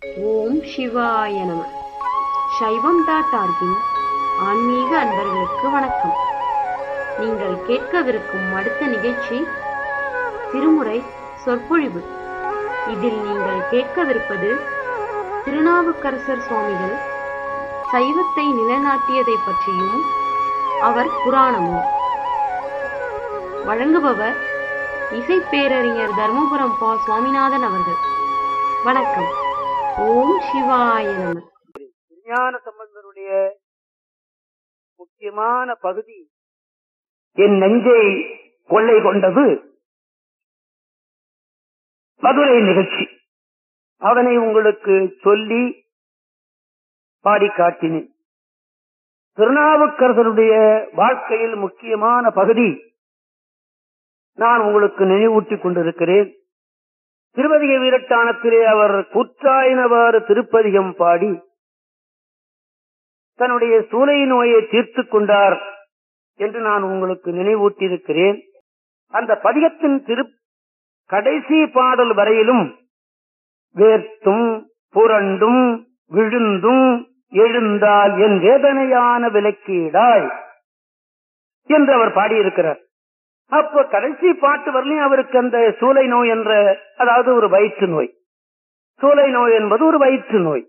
ஓம் சிவாய நம சைவம் டாட் ஆர்கின் ஆன்மீக அன்பர்களுக்கு வணக்கம் நீங்கள் கேட்கவிருக்கும் அடுத்த நிகழ்ச்சி திருமுறை சொற்பொழிவு இதில் நீங்கள் கேட்கவிருப்பது திருநாவுக்கரசர் சுவாமிகள் சைவத்தை நிலைநாட்டியதை பற்றியும் அவர் புராணமும் வழங்குபவர் இசைப்பேரறிஞர் தர்மபுரம் பா சுவாமிநாதன் அவர்கள் வணக்கம் ஓம் சிவாய நம விஞ்ஞான சம்பந்தருடைய முக்கியமான பகுதி என் நெஞ்சை கொள்ளை கொண்டது மதுரை நிகழ்ச்சி அதனை உங்களுக்கு சொல்லி பாடி காட்டினேன் திருநாவுக்கரசருடைய வாழ்க்கையில் முக்கியமான பகுதி நான் உங்களுக்கு நினைவூட்டிக் கொண்டிருக்கிறேன் திருவதிக வீரட்டானத்திலே அவர் குற்றாயினவாறு திருப்பதிகம் பாடி தன்னுடைய சூளை நோயை தீர்த்துக் கொண்டார் என்று நான் உங்களுக்கு நினைவூட்டியிருக்கிறேன் அந்த பதிகத்தின் திரு கடைசி பாடல் வரையிலும் வேர்த்தும் புரண்டும் விழுந்தும் எழுந்தால் என் வேதனையான விலக்கீடாய் என்று அவர் பாடியிருக்கிறார் அப்ப கடைசி பாட்டு வரலையும் அவருக்கு அந்த சூளை நோய் என்ற அதாவது ஒரு வயிற்று நோய் சூளை நோய் என்பது ஒரு வயிற்று நோய்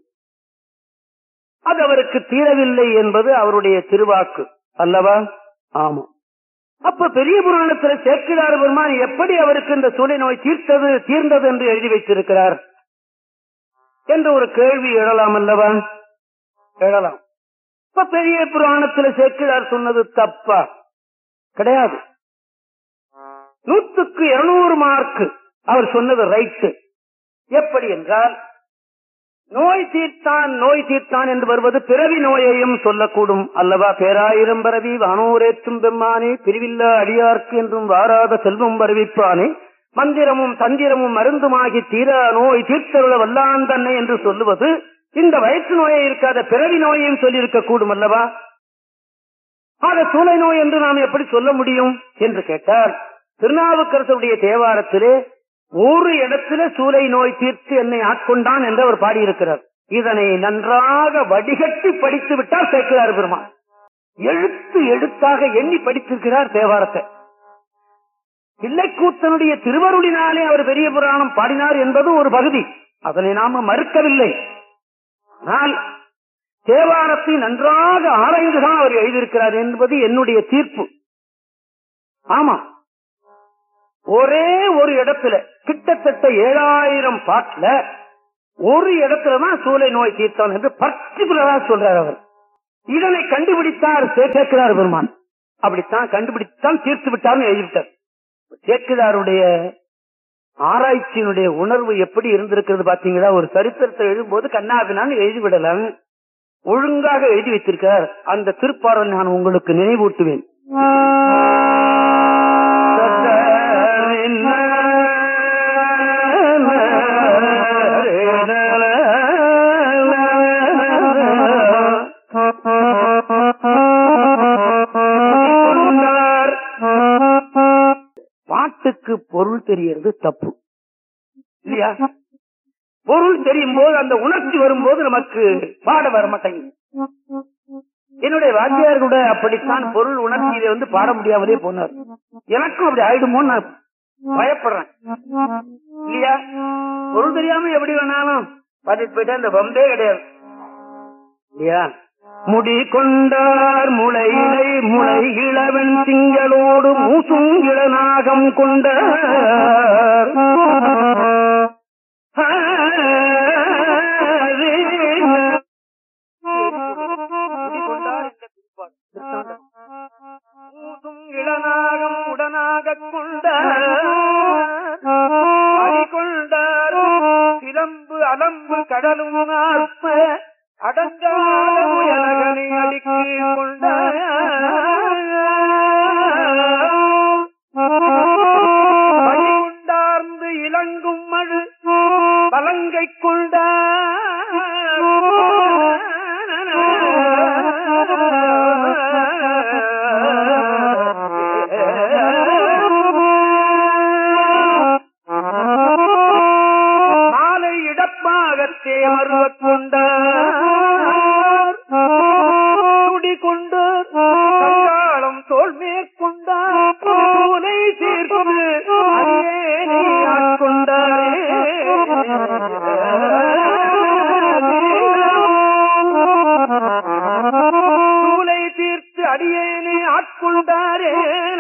அது அவருக்கு தீரவில்லை என்பது அவருடைய திருவாக்கு அல்லவா ஆமா அப்ப பெரிய புராணத்தில் சேர்க்கிறார் பெருமான் எப்படி அவருக்கு இந்த சூளை நோய் தீர்த்தது தீர்ந்தது என்று எழுதி வைத்திருக்கிறார் என்று ஒரு கேள்வி எழலாம் அல்லவா எழலாம் இப்ப பெரிய புராணத்தில் சேர்க்கிறார் சொன்னது தப்பா கிடையாது நூற்றுக்கு இருநூறு மார்க் அவர் சொன்னது ரைட்டு எப்படி என்றால் நோய் தீர்த்தான் நோய் தீர்த்தான் என்று வருவது பிறவி நோயையும் சொல்லக்கூடும் அல்லவா பேராயிரம் பரவி வானோரேற்றும் பெம்மானே பிரிவில்லா அடியார்க்கு என்றும் வாராத செல்வம் வருவிப்பானே மந்திரமும் தந்திரமும் மருந்துமாகி தீரா நோய் தீர்த்தருள வல்லான் தன்னை என்று சொல்லுவது இந்த வயிற்று நோயை இருக்காத பிறவி நோயையும் சொல்லியிருக்க கூடும் அல்லவா ஆக சூளை நோய் என்று நாம் எப்படி சொல்ல முடியும் என்று கேட்டால் திருநாவுக்கரசருடைய தேவாரத்திலே ஒரு இடத்துல சூளை நோய் தீர்த்து என்னை ஆட்கொண்டான் என்று அவர் பாடியிருக்கிறார் இதனை நன்றாக வடிகட்டி படித்து விட்டால் சேர்க்கிறார் பெருமான் எழுத்து எழுத்தாக எண்ணி படித்திருக்கிறார் தேவாரத்தை பிள்ளைக்கூத்தனுடைய திருவருளினாலே அவர் பெரிய புராணம் பாடினார் என்பது ஒரு பகுதி அதனை நாம மறுக்கவில்லை ஆனால் தேவாரத்தை நன்றாக ஆராய்ந்துதான் அவர் எழுதியிருக்கிறார் என்பது என்னுடைய தீர்ப்பு ஆமா ஒரே ஒரு இடத்துல கிட்டத்தட்ட ஏழாயிரம் பாட்டுல ஒரு இடத்துலதான் சூளை நோய் தீர்த்தான் என்று பர்டிகுலரா சொல்றார் அவர் இதனை கண்டுபிடித்தார் சேர்க்கிறார் பெருமான் அப்படித்தான் கண்டுபிடித்தான் தீர்த்து விட்டார்னு எழுதிவிட்டார் சேக்கிதாருடைய ஆராய்ச்சியினுடைய உணர்வு எப்படி இருந்திருக்கிறது பாத்தீங்களா ஒரு சரித்திரத்தை எழுதும்போது கண்ணாபினான்னு எழுதிவிடலாம் ஒழுங்காக எழுதி வைத்திருக்கிறார் அந்த திருப்பாடல் நான் உங்களுக்கு நினைவூட்டுவேன் பாட்டுக்கு பொருள் தெரியறது தப்பு இல்லையா பொருள் தெரியும் போது அந்த உணர்ச்சி வரும்போது நமக்கு பாட வர மாட்டேங்குது என்னுடைய வாத்தியார் கூட அப்படித்தான் பொருள் உணர்ச்சியில வந்து பாட முடியாமலே போனார் எனக்கும் அப்படி ஆயிடுமோன்னு நான் பயப்படுறேன் இல்லையா பொருள் தெரியாம எப்படி வேணாலும் பாடிட்டு போயிட்டா இந்த பம்பே கிடையாது இல்லையா முடி கொண்டார் முளையிலை முளை இளவன் திங்களோடு மூசும் இளநாகம் கொண்டார் மூசும் இளநாகம் உடனாக கொண்டார் கொண்டார் சிலம்பு அலம்பு கடலும் ஆர்ப்ப அடங்காத முயலகனை அடிக்கு கொண்டார் கொண்டார்ந்து இலங்கும் மழு பலங்கை கொண்டார் மாலை இடப்பாகத்தே அடியே மருவக் கொண்டார் துடி கொண்டு கங்காளம் தோல் மேற்கொண்டார் பூனை சேர்த்து அடியே ஆட்கொண்டாரே சூலை தீர்த்து அடியேனே ஆட்கொண்டாரே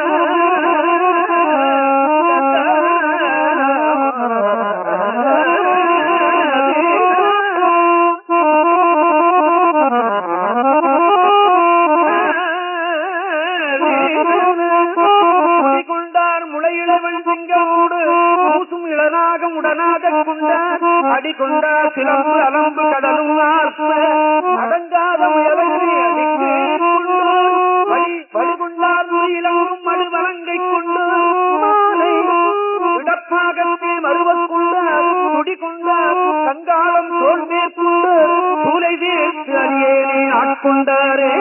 கொண்டார் முளையிளவன் சிங்கமோடு பூசும் இளநாகம் உடனாக கொண்டார் அடி கொண்டார் சிலம்பு அலம்பு கடலும் ஆர்ப்ப அடங்காத முயலங்களை அடிக்கு கொண்டார் வழி வழிகொண்டார் இளங்கும் மடு வலங்கை கொண்டு மாலை இடப்பாகத்தே மறுவக் கொண்டார் துடி கொண்டார் கங்காளம் தோல் மேற்கொண்டு சூலை தேர்த்து அடியேனே ஆட்கொண்டாரே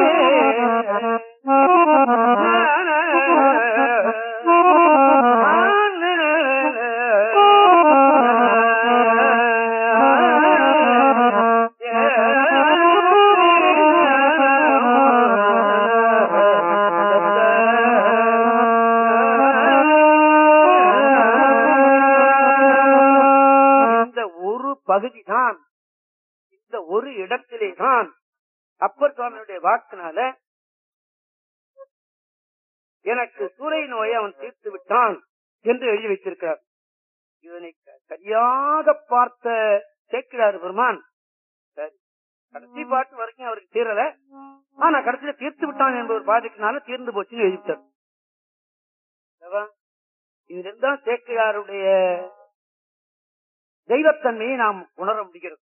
இந்த ஒரு பகுதி தான் இந்த ஒரு இடத்திலே தான் அப்பர் சுவாமியுடைய வாக்குனால எனக்கு சூறை நோயை அவன் தீர்த்து விட்டான் என்று எழுதி வைத்திருக்கிறார் இதனை க- சரியாக பார்த்த சேக்கிரார் பெருமான் சரி கடைசி பாட்டு வரைக்கும் அவருக்கு தீரல ஆனா கடைசியில தீர்த்து விட்டான் என்பது ஒரு பாதிக்குனால தீர்ந்து போச்சுன்னு எழுதிட்டார் அல்லவா? இதுல தான் சேக்கிராருடைய தெய்வத்தன்மையை நாம் உணர முடிகிறது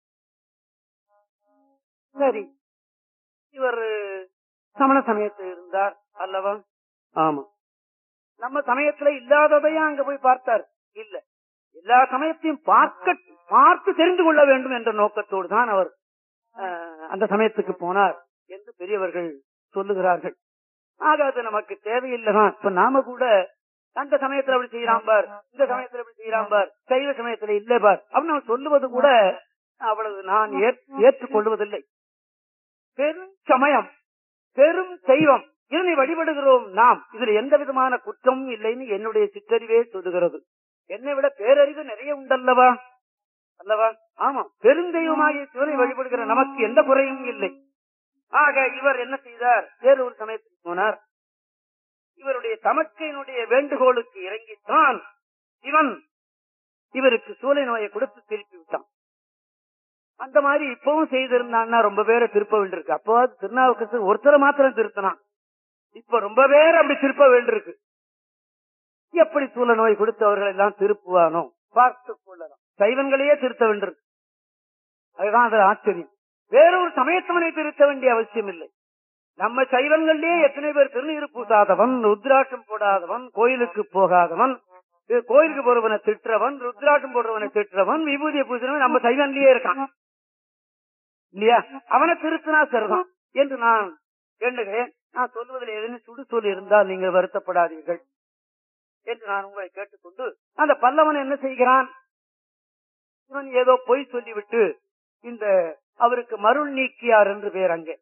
சரி இவர் சமண சமயத்தில் இருந்தார் அல்லவா ஆமா நம்ம சமயத்துல இல்லாததையும் அங்க போய் பார்த்தார் இல்ல எல்லா சமயத்தையும் பார்க்க பார்த்து தெரிந்து கொள்ள வேண்டும் என்ற நோக்கத்தோடு தான் அவர் அஹ், அந்த சமயத்துக்கு போனார் என்று பெரியவர்கள் சொல்லுகிறார்கள் ஆக அது நமக்கு தேவையில்லைதான் இப்ப நாம கூட அந்த சமயத்துல அப்படி செய்யறான் பார் இந்த சமயத்துல அப்படி செய்யறான் பார் சைவ சமயத்துல இல்ல பார் அப்படின்னு அவன் சொல்லுவது கூட அவ்வளவு நான் ஏற்- ஏற்றுக்கொள்வதில்லை பெரும் சமயம் பெரும் தெய்வம் இதனை வழிபடுகிறோம் நாம் இதுல எந்த விதமான குற்றமும் இல்லைன்னு என்னுடைய சிற்றறிவே சொல்லுகிறது என்னை விட பேரறிவு நிறைய உண்டல்லவா அல்லவா ஆமா பெருந்தெய்வமாகிய சிவனை வழிபடுகிற நமக்கு எந்த குறையும் இல்லை ஆக இவர் என்ன செய்தார் வேறு ஒரு சமயத்துக்கு போனார் இவருடைய தமக்கையினுடைய வேண்டுகோளுக்கு இறங்கித்தான் இவன் இவருக்கு சூளை நோயை கொடுத்து திருப்பி விட்டான் அந்த மாதிரி இப்பவும் செய்திருந்தான்னா ரொம்ப பேரை திருப்ப வேண்டியிருக்கு அப்போது திருநாவுக்கரசு ஒருத்தரை மாத்திரம் திருத்தினான் இப்ப ரொம்ப பேர் அப்படி திருப்ப வேண்டியிருக்கு எப்படி சூழ நோய் கொடுத்து அவர்கள் எல்லாம் திருப்புவானோ பார்த்து கொள்ளலாம் சைவன்களையே திருத்த வேண்டியிருக்கு அதுதான் அது ஆச்சரியம் வேறொரு சமயத்தவனை திருத்த வேண்டிய அவசியம் இல்லை நம்ம சைவன்களிலே எத்தனை பேர் திருநீர் பூசாதவன் ருத்ராட்சம் போடாதவன் கோயிலுக்கு போகாதவன் இது கோயிலுக்கு போறவனை திட்டுறவன் ருத்ராட்சம் போடுறவனை திட்டுறவன் விபூதியை பூசுறவன் நம்ம சைவன்லயே இருக்கான் இல்லையா அவனை திருத்தினா சரிதான் என்று நான் எண்ணுகிறேன் நான் சொல்லுவதில் ஏதேனும் சுடு சொல் இருந்தால் நீங்கள் வருத்தப்படாதீர்கள் என்று நான் உங்களை கேட்டுக்கொண்டு அந்த பல்லவன் என்ன செய்கிறான் இவன் ஏதோ பொய் சொல்லிவிட்டு இந்த அவருக்கு மருள் நீக்கியார் என்று பேர் அங்கே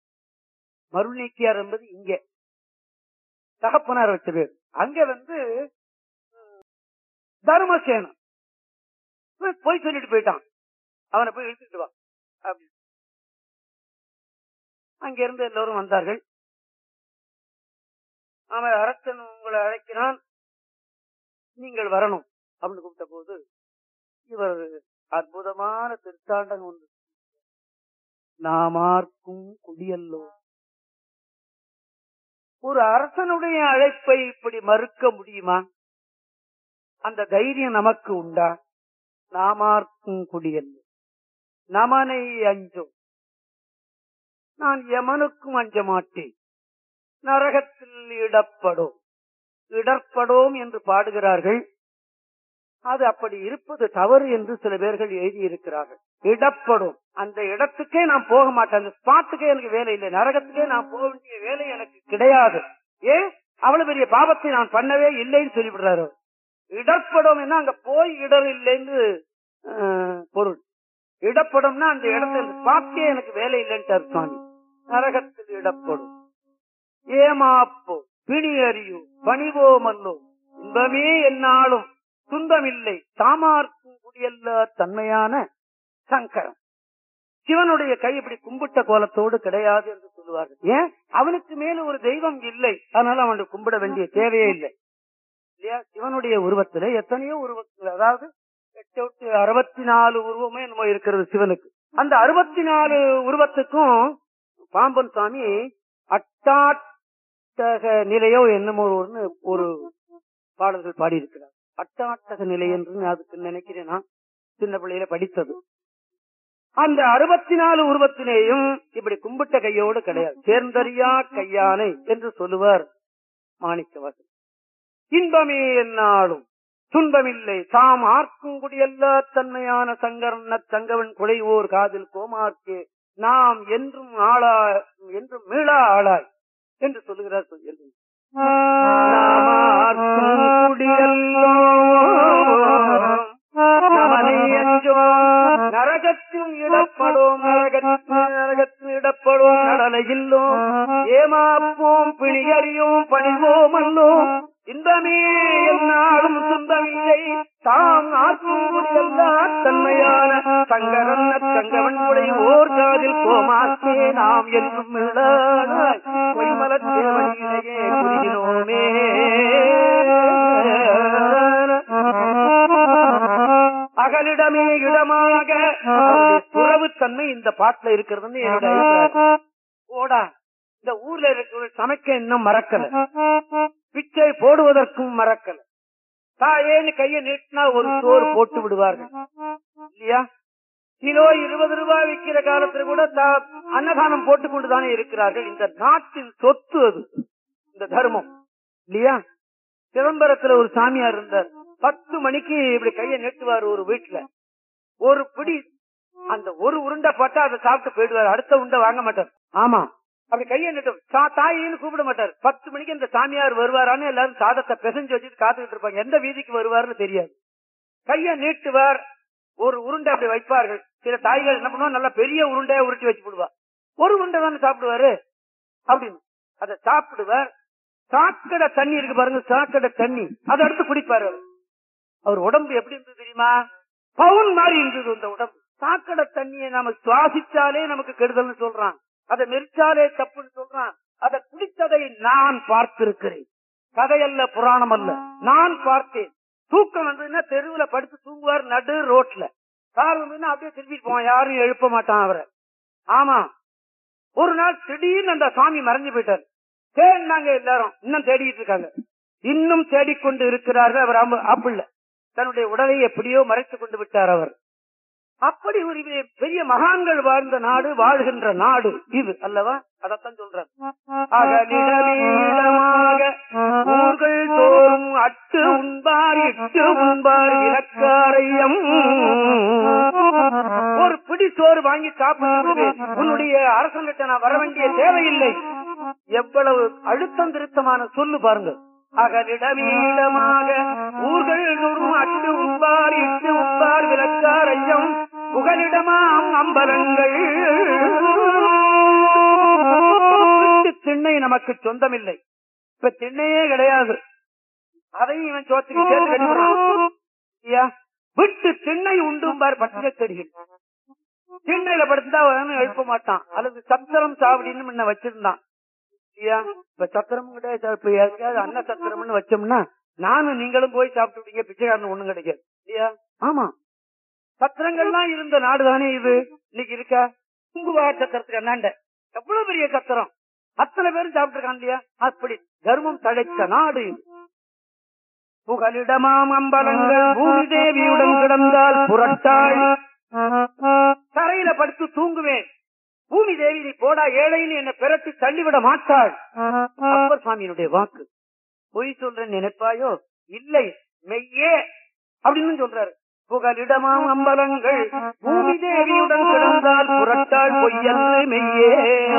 மருள் நீக்கியார் என்பது இங்கே தகப்பனார் வச்ச பேர் அங்க வந்து ம், தர்மசேனன் இவன் பொய் சொல்லிட்டு போயிட்டான் அவனை போய் இழுத்துட்டு வா அப்படி அங்கிருந்து எல்லோரும் வந்தார்கள் அவன் அரசன் உங்களை அழைக்கிறான் நீங்கள் வரணும் அப்படின்னு கூப்பிட்ட போது இவர் அற்புதமான திருத்தாண்டம் ஒன்று நாமார்க்கும் குடியல்லோ ஒரு அரசனுடைய அழைப்பை இப்படி மறுக்க முடியுமா அந்த தைரியம் நமக்கு உண்டா நாமார்க்கும் குடியல்லோ நமனை அஞ்சும் நான் எமனுக்கும் அஞ்ச மாட்டேன் நரகத்தில் இடப்படும் இடர்படோம் என்று பாடுகிறார்கள் அது அப்படி இருப்பது தவறு என்று சில பேர்கள் எழுதியிருக்கிறார்கள் இடப்படும் அந்த இடத்துக்கே நான் போக மாட்டேன் அந்த ஸ்பாட்டுக்கே எனக்கு வேலை இல்லை நரகத்துக்கே நான் போக வேண்டிய வேலை எனக்கு கிடையாது ஏன் அவ்வளவு பெரிய பாவத்தை நான் பண்ணவே இல்லைன்னு சொல்லிவிடுறாரு அவர். இடர்படும் என்ன அங்க போய் இடர் இல்லைன்னு அஹ், பொருள் இடப்படும்னா அந்த இடத்துல ஸ்பாட்டே எனக்கு வேலை இல்லைன்ட்டார் சுவாமி நரகத்தில் இடப்படும் ஏமாப்போ பிணி அறியோ பணிவோ மல்லோ இன்பமே என்னாலும் துன்பமில்லை தாமார்க்கும் குடியல்ல தன்மையான சங்கரம் சிவனுடைய கை இப்படி கும்பிட்ட கோலத்தோடு கிடையாது என்று சொல்லுவார்கள் ஏன் அவனுக்கு மேல ஒரு தெய்வம் இல்லை அதனால அவனுக்கு கும்பிட வேண்டிய தேவையே இல்லை இல்லையா சிவனுடைய உருவத்துல எத்தனையோ உருவங்கள் அதாவது எட்டு எட்டு அறுபத்தி நாலு உருவமே என்னமோ இருக்கிறது சிவனுக்கு அந்த அறுபத்தி நாலு உருவத்துக்கும் பாம்பன் சுவாமி அட்டாட்டக நிலையோ என்னமோ ஒண்ணு ஒரு பாடல்கள் பாடியிருக்கிறார் அட்டாட்டக நிலை என்று அதுக்கு நினைக்கிறேன் நான் சின்ன பிள்ளையில படித்தது அந்த அறுபத்தி நாலு உருவத்திலேயும் இப்படி கும்பிட்ட கையோடு கிடையாது சேர்ந்தறியா கையானை என்று சொல்லுவார் மாணிக்கவாசன் இன்பமே என்னாலும் துன்பமில்லை தாம் ஆர்க்கும் குடியல்ல தன்மையான சங்கரன் சங்கவன் குலைவோர் காதில் கோமார்க்கே நாம் என்றும் ஆளா என்றும் மீளா ஆளாய் என்று சொல்லுகிறார் சொல்லி நரகத்தில் இடப்படும் நரகத்தில் நரகத்தில் இடப்படும் நடலையில்லோம் ஏமாப்போம் பிணிகறியோம் பணிவோம் அல்லோம் இன்பமே என்னாலும் துன்பமில்லை தாம் ஆற்றும்படியல்லா தன்மையான சங்கரன் சங்கவன் உடைய ஓர் காதில் கோமாக்கே நாம் என்றும் மிளாய் பொய்மலத் தேவனிலேயே புரிகிறோமே அகலிடமே இடமாக துறவு தன்மை இந்த பாட்டுல இருக்கிறதுன்னு என்னோட அபிப்பிராயம். ஓடா இந்த ஊர்ல இருக்கிற சமைக்க இன்னும் மறக்கல பிச்சை போடுவதற்கும் மறக்கல தாயேன்னு கையை நீட்டினா ஒரு சோறு போட்டு விடுவார்கள் இல்லையா கிலோ இருபது ரூபாய் விற்கிற காலத்துல கூட தா- அன்னதானம் போட்டுக் கொண்டுதானே இருக்கிறார்கள் இந்த நாட்டின் சொத்து அது இந்த தர்மம் இல்லையா சிதம்பரத்துல ஒரு சாமியார் இருந்தார் பத்து மணிக்கு இப்படி கையை நீட்டுவார் ஒரு வீட்டுல ஒரு பிடி அந்த ஒரு உருண்டை பட்டா அதை சாப்பிட்டு போயிடுவார் அடுத்த உருண்டை வாங்க மாட்டார் ஆமா அப்படி கையை நீட்டும் தா- தாயின்னு கூப்பிட மாட்டார் பத்து மணிக்கு இந்த சாமியார் வருவாரான்னு எல்லாரும் சாதத்தை பிசைஞ்சு வச்சுட்டு காத்துக்கிட்டு இருப்பாங்க எந்த வீதிக்கு வருவாருன்னு தெரியாது கையை நீட்டுவார் ஒரு உருண்டை அப்படி வைப்பார்கள் சில தாய்கள் என்ன பண்ணுவா நல்லா பெரிய உருண்டையா உருட்டி வச்சு விடுவா ஒரு உருண்டை தானே சாப்பிடுவாரு அப்படின்னு அதை சாப்பிடுவார் சாக்கடை தண்ணி இருக்கு பாருங்க சாக்கடை தண்ணி அதை எடுத்து குடிப்பாரு அவர். அவர் உடம்பு எப்படி இருந்தது தெரியுமா பவுன் மாதிரி இருந்தது இந்த உடம்பு சாக்கடை தண்ணியை நாம சுவாசிச்சாலே நமக்கு கெடுதல்னு சொல்றான் அதை மெரிச்சாலே தப்புன்னு சொல்றான் அதை குடித்ததை நான் பார்த்திருக்கிறேன் கதையல்ல புராணம் அல்ல நான் பார்த்தேன் தூக்கம் வந்ததுன்னா தெருவுல படுத்து தூங்குவார் நடு ரோட்ல கார் வந்ததுன்னா அப்படியே திருப்பிட்டு போவான் யாரும் எழுப்ப மாட்டான் அவரை ஆமா ஒரு நாள் திடீர்னு அந்த சாமி மறைஞ்சு போயிட்டார் தேடினாங்க எல்லாரும் இன்னும் தேடிட்டு இருக்காங்க இன்னும் தேடிக்கொண்டு இருக்கிறார்கள் அவர் அம்பு- ஆப்பிள்ல தன்னுடைய உடலை எப்படியோ மறைத்துக் கொண்டு விட்டார் அவர் அப்படி ஒரு இது பெரிய மகான்கள் வாழ்ந்த நாடு வாழ்கின்ற நாடு இது அல்லவா அதத்தான் சொல்றார் அகலிடமீடமாக ஊர்கள் தோறும் அட்டு உண்பார் இட்டு உண்பார் விளக்காரையம் ஒரு பிடி சோறு வாங்கி சாப்பிட்டு உன்னுடைய அரசங்கிட்ட நான் வர வேண்டிய தேவையில்லை எவ்வளவு அழுத்தம் திருத்தமான சொல்லு பாருங்க அகலிடமீடமாக ஊர்கள் தோறும் அட்டு உண்பார் இட்டு உண்பார் விளக்கார் ஐயம் புகலிடமாம் அம்பலங்கள் விட்டு திண்ணை நமக்கு சொந்தமில்லை இப்ப திண்ணையே கிடையாது அதையும் இவன் சோத்துக்கு சேர்த்து கட்டிவிடுறான். ஐயா, விட்டு திண்ணை உண்டும்பார் பட்டிய செடிகள் திண்ணையில படுத்தா அவன் எழுப்ப மாட்டான் அல்லது சத்திரம் சாவடின்னு முன்ன வச்சிருந்தான் ஐயா இப்ப சத்திரம் கிடையாது இப்ப எங்கேயாவது அன்ன சத்திரம்னு வச்சோம்னா நானும் நீங்களும் போய் சாப்பிட்டுட்டீங்க பிச்சைக்காரன் ஒண்ணும் கிடைக்காது இல்லையா ஆமா சத்திரங்கள்லாம் இருந்த நாடு தானே இது இன்னைக்கு இருக்கா குங்குவார் சத்திரத்துக்கு அண்ணாண்ட எவ்வளவு பெரிய சத்திரம் அத்தனை பேரும் சாப்பிட்டு இருக்கான் இல்லையா அப்படி தர்மம் தழைத்த நாடு இது புகலிடமாம் அம்பலங்கள் பூமி தேவியுடன் கிடந்தால் புரட்டாள் தரையில படுத்து தூங்குவேன் பூமி தேவி நீ போடா ஏழைன்னு என்னை பிறட்டி தள்ளிவிட மாட்டாள் அப்பர் சுவாமியினுடைய வாக்கு பொய் சொல்றேன் நினைப்பாயோ இல்லை மெய்யே அப்படின்னு சொல்றாரு புகலிடமாம் அம்பலங்கள் பூமி தேவியுடன் கிடந்தால் புரட்டாள் பொய்யன்று மெய்யே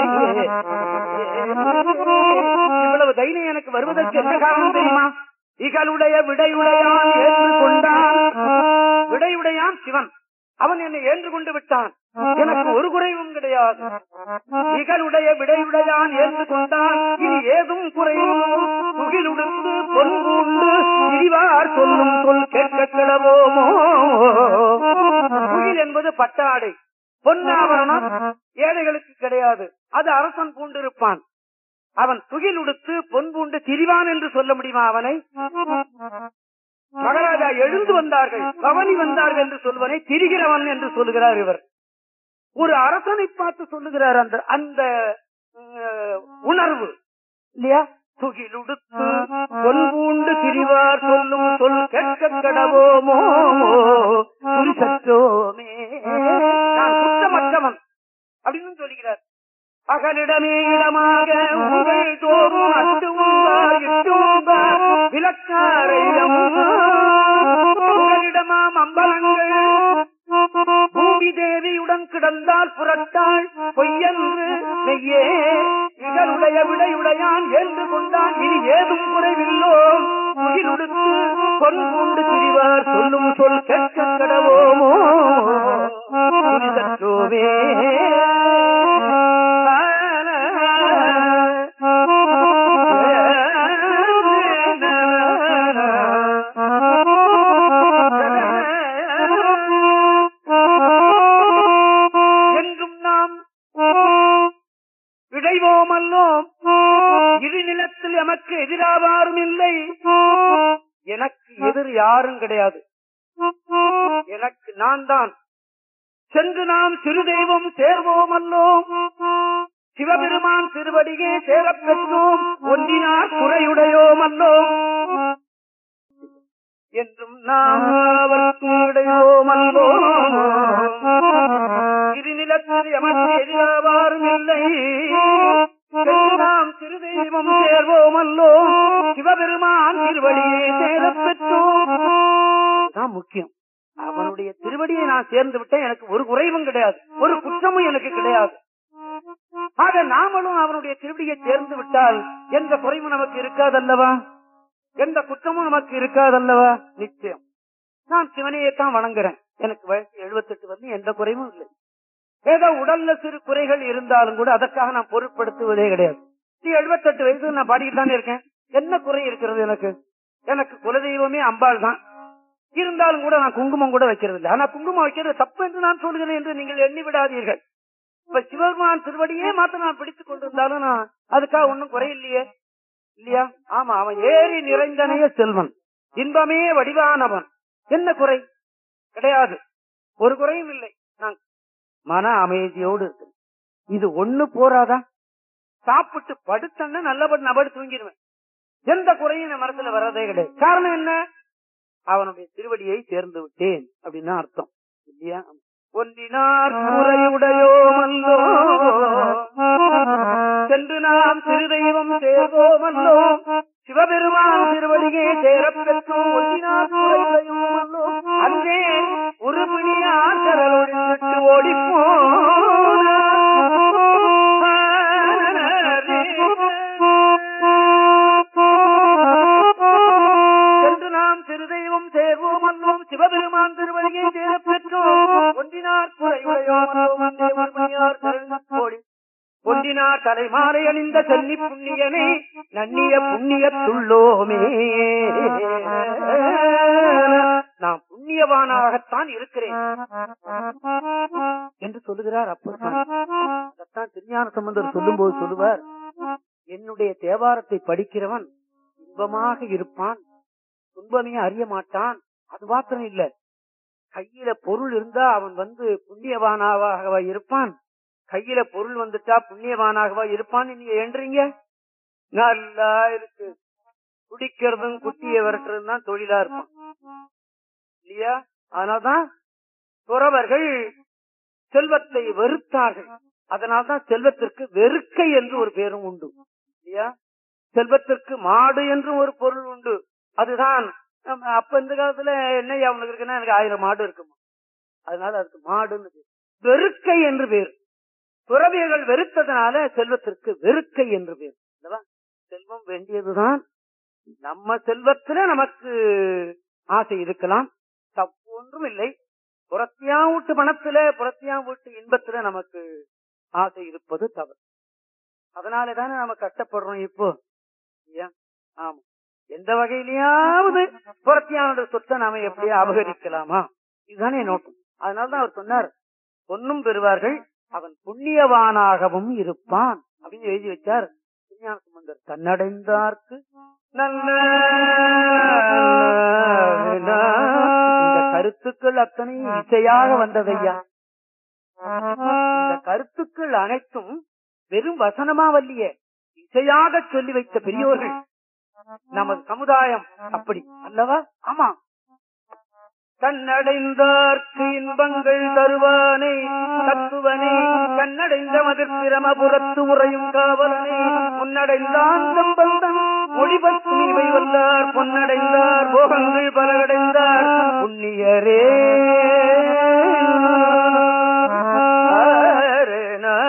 இவ்வளவு தைரியம் எனக்கு வருவதற்கு என்ன காரணம் தெரியுமா இகளுடைய விடையுடையான் ஏற்று கொண்டான் விடையுடையான் சிவன் அவன் என்னை ஏன்று கொண்டு விட்டான் எனக்கு ஒரு குறைவும் கிடையாது இகழுடைய விடையுடையான் ஏற்று கொண்டான் இனி ஏதும் குறையும் துகிலுடுத்து பொன்பு உண்டு இடிவார் சொல்லும் சொல் கேட்க கிடவோமோ துகில் என்பது பட்டாடை பொன்னாபரணம் ஏழைகளுக்கு கிடையாது அது அரசன் பூண்டிருப்பான் அவன் துகில் உடுத்து பொன் பூண்டு திரிவான் என்று சொல்ல முடியுமா அவனை மகாராஜா எழுந்து வந்தார்கள் பவனி வந்தார்கள் என்று சொல்வனை திரிகிறவன் என்று சொல்லுகிறார் இவர் ஒரு அரசனை பார்த்து சொல்லுகிறார் அந்த அந்த அஹ், உணர்வு இல்லையா துகிலுடுத்து பொன் பூண்டு திரிவார் சொல்லும் சொல் கேட்க கடவோமோ துரிசற்றோமே நான் குற்றமற்றவன் அப்படின்னு சொல்லுகிறார் பகலிடமே இடமாக உங்கள் தோறும் அட்டு உண்பார் இட்டு உண்பார் விளக்காரையம் உங்களிடமாம் அம்பலங்கள் பூமி தேவியுடன் கிடந்தால் புரட்டாள் பொய்யன்று நெய்யே இகழுடைய விடையுடையான் என்று கொண்டான் இனி ஏதும் குறைவில்லோ உயிலுடுத்து பொன் பூண்டு திரிவார் சொல்லும் சொல் கேட்க கடவோமோ புரிதற்றோவே என்றும் நாம் விடைவோமல்லோம் இரு நிலத்தில் எமக்கு எதிராவாரும் இல்லை எனக்கு எதிர் யாரும் கிடையாது எனக்கு நான் தான் சென்று நாம் சிறு தெய்வம் சேர்வோம் அல்லோம் சிவபெருமான் திருவடியே சேரப் பெற்றோம் ஒன்றினார் குறையுடையோம் அல்லோம் என்றும் நாம் அவர்க்கும் இடையோம் அல்லோம் திருநிலத்தில் எமக்கு எதிராவாரும் இல்லை சென்று நாம் சிறு தெய்வம் சேர்வோம் அல்லோம் சிவபெருமான் திருவடியே சேரப் பெற்றோம் தான் முக்கியம் அவனுடைய திருவடியை நான் சேர்ந்து விட்டேன் எனக்கு ஒரு குறைவும் கிடையாது ஒரு குற்றமும் எனக்கு கிடையாது ஆக நாமளும் அவனுடைய திருவடியை சேர்ந்து விட்டால் எந்த குறைவும் நமக்கு இருக்காதல்லவா எந்த குற்றமும் நமக்கு இருக்காதல்லவா நிச்சயம் நான் சிவனையே தான் வணங்குறேன் எனக்கு வயசு 78 வந்து எந்த குறைவும் இல்லை ஏதோ உடல்ல சிறு குறைகள் இருந்தாலும் கூட அதற்காக நான் பொருட்படுத்துவதே கிடையாது நீ 78 வயசு நான் பாடிட்டு தானே இருக்கேன் என்ன குறை இருக்கிறது எனக்கு எனக்கு குலதெய்வமே அம்பாள் தான் இருந்தாலும் கூட நான் குங்குமம் கூட வைக்கிறது இல்லை ஆனா குங்குமம் வைக்கிறது தப்பு என்று நான் சொல்கிறேன் என்று நீங்கள் எண்ணி விடாதீர்கள் இப்ப சிவபெருமான் திருவடியே மாத்த நான் பிடித்துக் கொண்டிருந்தாலும் நான் அதுக்காக ஒன்னும் குறை இல்லையே இல்லையா ஆமா அவன் ஏறி நிறைந்தனைய செல்வன் இன்பமே வடிவானவன் என்ன குறை கிடையாது ஒரு குறையும் இல்லை நான் மன அமைதியோடு இருக்கு இது ஒண்ணு போறாதா சாப்பிட்டு படுத்தன்னா நல்லபடி நபடி தூங்கிடுவேன் எந்த குறையும் என் மனசுல வர்றதே கிடையாது காரணம் என்ன அவனுடைய திருவடியை சேர்ந்து விட்டேன் அப்படின்னு அர்த்தம் இல்லையா ஒன்றினார் குறையுடையோமல்லோ சென்று நாம் சிறு தெய்வம் சேர்வோமல்லோ சிவபெருமான் திருவடியே சேரப் பெற்றோம் ஒன்றினார் குறையுடையோமல்லோ அன்றே உருபிணியார் கரலொழித்து ஓடிப்போம் சென்று நாம் சிறு தெய்வம் சேர்வோம் அல்லோம் சிவபெருமான் திருவடியை சேரப் பெற்றோம் ஒன்றினார் குறையுடையோம் அல்லோம் அன்றே உருபிணியார் கரலொழித்து ஓடி ஒன்றினார் தலைமாலை அணிந்த சென்னி புண்ணியனே நன்னிய புண்ணியத்துள்ளோமே நான் புண்ணியவானாகத்தான் இருக்கிறேன் என்று சொல்லுகிறார் அப்பர் அதைத்தான் திருஞான சம்பந்தர் சொல்லும்போது சொல்லுவார் என்னுடைய தேவாரத்தை படிக்கிறவன் இன்பமாக இருப்பான் துன்பமே அறிய மாட்டான் அது மாத்திரம் இல்ல கையில பொருள் இருந்தா அவன் வந்து புண்ணியவானாக இருப்பான் கையில பொருள் வந்துட்டா புண்ணியவானாகவா இருப்பான்னு நீங்க என்றீங்க நல்லா இருக்கு குடிக்கிறதும் குட்டியை விரட்டுறதும் தான் தொழிலா இருப்பான் இல்லையா அதனால்தான் துறவர்கள் செல்வத்தை வெறுத்தார்கள் அதனால்தான் செல்வத்திற்கு வெறுக்கை என்று ஒரு பேரும் உண்டு இல்லையா செல்வத்திற்கு மாடு என்றும் ஒரு பொருள் உண்டு அதுதான் நம்ம அப்ப இந்த காலத்துல என்ன அவனுக்கு இருக்குன்னா எனக்கு ஆயிரம் மாடு இருக்குமா அதனால அதுக்கு மாடுன்னு பேர் வெறுக்கை என்று பேர் துறவியர்கள் வெறுத்ததுனால செல்வத்திற்கு வெறுக்கை என்று பேர் அல்லவா? செல்வம் வேண்டியதுதான் நம்ம செல்வத்துல நமக்கு ஆசை இருக்கலாம் தப்பு ஒன்றும் இல்லை புறத்தியா வீட்டு பணத்துல புறத்தியா வீட்டு இன்பத்துல நமக்கு ஆசை இருப்பது தவறு அதனாலதானே நம்ம கஷ்டப்படுறோம் இப்போ இல்லையா? ஆமா எந்த வகையிலயாவது புறத்தியான சொத்தை நாம எப்படியா அபகரிக்கலாமா இதுதானே நோக்கம் அதனாலதான் அவர் சொன்னார் பொன்னும் பெறுவார்கள் அவன் புண்ணியவானாகவும் இருப்பான் அப்படின்னு எழுதி வச்சார் விஞ்ஞான சுமந்தர் தன்னடைந்தார்க்கு நல்ல இந்த கருத்துக்கள் அத்தனை இசையாக வந்ததையா இந்த கருத்துக்கள் அனைத்தும் வெறும் வசனமா வல்லியே இசையாக சொல்லி வைத்த பெரியோர்கள் நமது சமுதாயம் அப்படி அல்லவா ஆமா கண்ணடைந்தார்க்கு இன்பங்கள் தருவானே தத்துவனே கண்ணடைந்த மதிர்பிரமபுரத்து உறையும் காவலனே முன்னடைந்தான் தம்பந்தன் மொழிபத்தும் இவை வல்லார் பொன்னடைந்தார் போகங்கள் பலகடைந்தார் புண்ணியரே ஆரே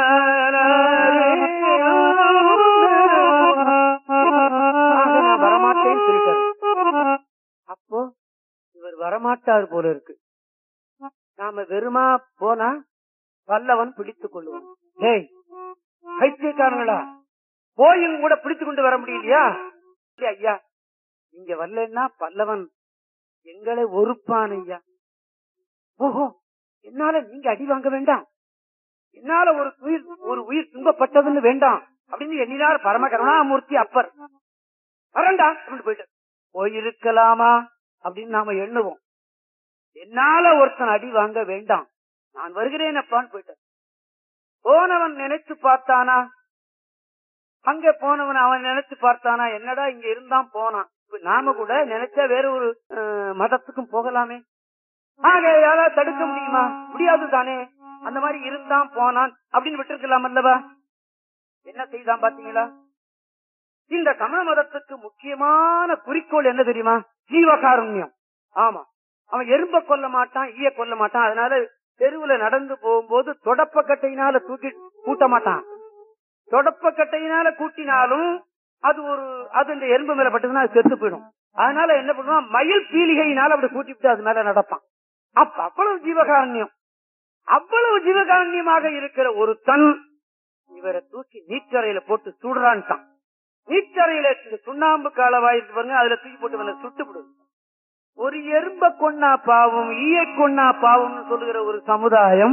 நாரே. நான் வரமாட்டேன்னு சொல்லிட்டாரு அப்போ இவர் வரமாட்டார் போல இருக்கு நாம வெறுமா போனா பல்லவன் பிடித்துக் கொள்ளுவான் டேய் பைத்தியக்காரங்களா போயும் கூட பிடித்து கொண்டு வர முடியலையா இல்லையா, ஐயா இங்க வரலன்னா பல்லவன் எங்களை ஒருப்பான் ஐயா ஓஹோ என்னால நீங்க அடி வாங்க வேண்டாம் என்னால ஒரு உயிர் ஒரு உயிர் துன்பப்பட்டதுன்னு வேண்டாம் அப்படின்னு எண்ணினார் பரம கருணாமூர்த்தி அப்பர் வரண்டா அப்படின்னு போயிட்டு போயிருக்கலாமா அப்படின்னு நாம எண்ணுவோம் என்னால ஒருத்தன் அடி வாங்க வேண்டாம் நான் வருகிறேன் அப்பான்னு போயிட்டான் போனவன் நினைச்சு பார்த்தானா அங்க போனவன் அவன் நினைச்சு பார்த்தானா என்னடா இங்க இருந்தான் போனான் இப்ப நாம கூட நினைச்சா வேற ஒரு அஹ், மதத்துக்கும் போகலாமே ஆக யாராவது தடுக்க முடியுமா முடியாது தானே அந்த மாதிரி இருந்தான் போனான் அப்படின்னு விட்டுருக்கலாம் அல்லவா என்ன செய்தான் பாத்தீங்களா இந்த சமண மதத்துக்கு முக்கியமான குறிக்கோள் என்ன தெரியுமா ஜீவகாருண்யம் ஆமா அவன் எறும்ப கொல்ல மாட்டான் ஈய கொல்ல மாட்டான் அதனால தெருவுல நடந்து போகும்போது தொடப்பக்கட்டையினால தூக்கி கூட்ட மாட்டான் தொடப்பக்கட்டையினால கூட்டினாலும் அது ஒரு அது இந்த எறும்பு மேல பட்டதுன்னா அது செத்து போயிடும் அதனால என்ன பண்ணுவான் மயில் பீலிகையினால அப்படி கூட்டிவிட்டு அது மேல நடப்பான் அப்ப அவ்வளவு ஜீவகாருண்யம் அவ்வளவு ஜீவகாருண்யமாக இருக்கிற ஒரு தன் இவரை தூக்கி நீச்சரையில போட்டு சுடுறான்ட்டான் நீச்சரையில இந்த சுண்ணாம்பு காலவாயிருக்கு பாருங்க அதுல தூக்கி போட்டு இவனை சுட்டு விடுது ஒரு எறும்ப கொன்னா பாவம் ஈய கொன்னா பாவம்னு சொல்லுகிற ஒரு சமுதாயம்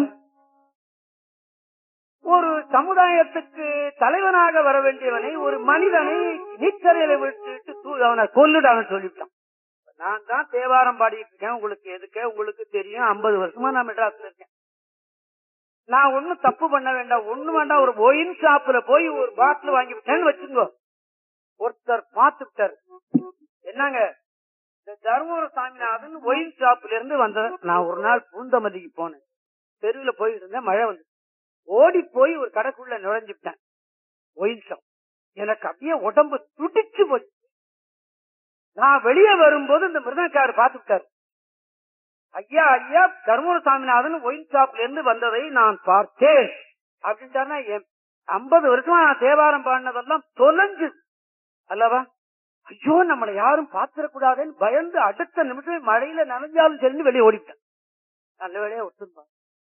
ஒரு சமுதாயத்துக்கு தலைவனாக வர வேண்டியவனை ஒரு மனிதனை நீச்சரையில விட்டுட்டு தூ- அவனை கொல்லுடான்னு சொல்லிவிட்டான் நான் தான் தேவாரம் பாடிட்டு இருக்கேன் உங்களுக்கு எதுக்கு உங்களுக்கு தெரியும் ஐம்பது வருஷமா நான் மெட்ராஸ்ல இருக்கேன் நான் ஒண்ணும் தப்பு பண்ண வேண்டாம் ஒண்ணு வேண்டாம் ஒரு ஒயின் ஷாப்ல போய் ஒரு பாட்டில் வாங்கி விட்டேன்னு வச்சுங்க ஒருத்தர் பார்த்து விட்டாரு என்னங்க இந்த தருமபுர சாமிநாதன் ஒயின் ஷாப்ல இருந்து வந்த நான் ஒரு நாள் பூந்தமல்லிக்கு போனேன் தெருவுல போயிட்டு இருந்தேன் மழை வந்து ஓடி போய் ஒரு கடைக்குள்ள நுழைஞ்சுட்டேன் ஒயின் ஷாப் எனக்கு அப்படியே உடம்பு துடிச்சு போச்சு நான் வெளியே வரும்போது இந்த மிருதக்காரர் பார்த்து விட்டாரு ஐயா ஐயா தர்மபுர சாமிநாதன் ஒயின் ஷாப்ல இருந்து வந்ததை நான் பார்த்தேன் அப்படின்ட்டாருன்னா என் ஐம்பது வருஷமா நான் தேவாரம் பாடினதெல்லாம் தொலைஞ்சு அல்லவா ஐயோ நம்மளை யாரும் பாத்திரக்கூடாதுன்னு பயந்து அடுத்த நிமிஷம் மழையில நனைஞ்சாலும் சரின்னு வெளியே ஓடிட்டேன் நல்ல வேலையா ஒத்துருப்பான்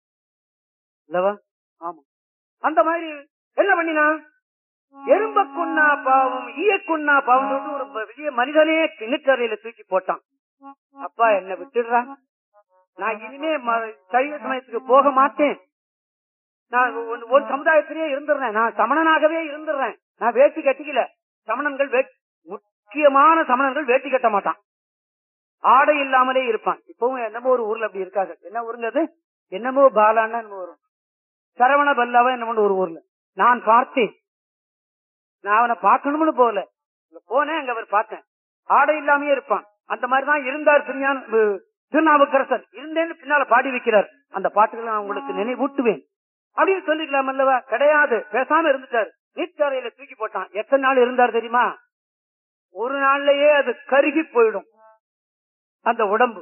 அல்லவா ஆமா அந்த மாதிரி என்ன பண்ணினா எறும்ப கொன்னா பாவம் ஈய கொன்னா பாவம் சொல்லிட்டு ஒரு பெரிய மனிதனே கிணற்றறையில தூக்கி போட்டான் அப்பா என்ன விட்டுடுறா நான் இனிமே ம- சைவ சமயத்துக்கு போக மாட்டேன் நான் ஒரு- ஒரு சமுதாயத்திலேயே இருந்துடுறேன் நான் சமணனாகவே இருந்துடுறேன் நான் வேட்டி கட்டிக்கல சமணன்கள் வே- முக்கியமான சமணன்கள் வேட்டி கட்ட மாட்டான் ஆடை இல்லாமலே இருப்பான் இப்பவும் என்னமோ ஒரு ஊர்ல அப்படி இருக்காங்க என்ன ஊருங்க அது என்னமோ பாலான்னு என்னமோ வரும் சரவண பல்லாவா என்னமோ ஒரு ஊர்ல நான் பார்த்தேன் நான் அவனை பார்க்கணும்னு போகல அங்க போனேன் அங்க அவர் பார்த்தேன் ஆடை இல்லாமயே இருப்பான் அந்த மாதிரிதான் இருந்தார் திருஞான அஹ், திருநாவுக்கரசர் இருந்தேன்னு பின்னால பாடி வைக்கிறார் அந்த பாட்டுகளை நான் உங்களுக்கு நினைவூட்டுவேன் அப்படின்னு சொல்லிக்கலாம் அல்லவா கிடையாது பேசாம இருந்துட்டாரு நீச்சரையில தூக்கி போட்டான் எத்தனை நாள் இருந்தார் தெரியுமா ஒரு நாள்லயே அது கருகி போயிடும் அந்த உடம்பு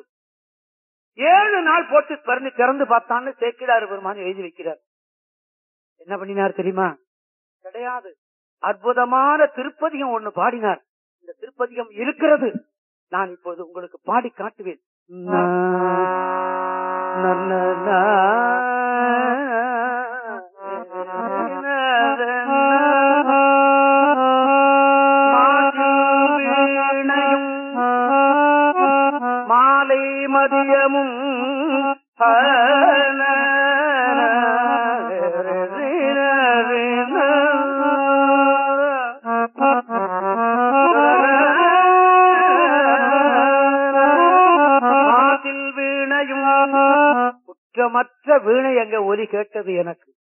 ஏழு நாள் போட்டு பறந்து திறந்து பார்த்தான்னு சேக்கிடாரு பெருமான் எழுதி வைக்கிறார் என்ன பண்ணினார் தெரியுமா கிடையாது அற்புதமான திருப்பதிகம் ஒண்ணு பாடினார் இந்த திருப்பதிகம் இருக்கிறது நான் இப்போது உங்களுக்கு பாடி காட்டுவேன் வீணையும் மாலை மதியமும் மாசில் வீணையும் குற்றமற்ற வீணை எங்க ஒலி கேட்டது எனக்கு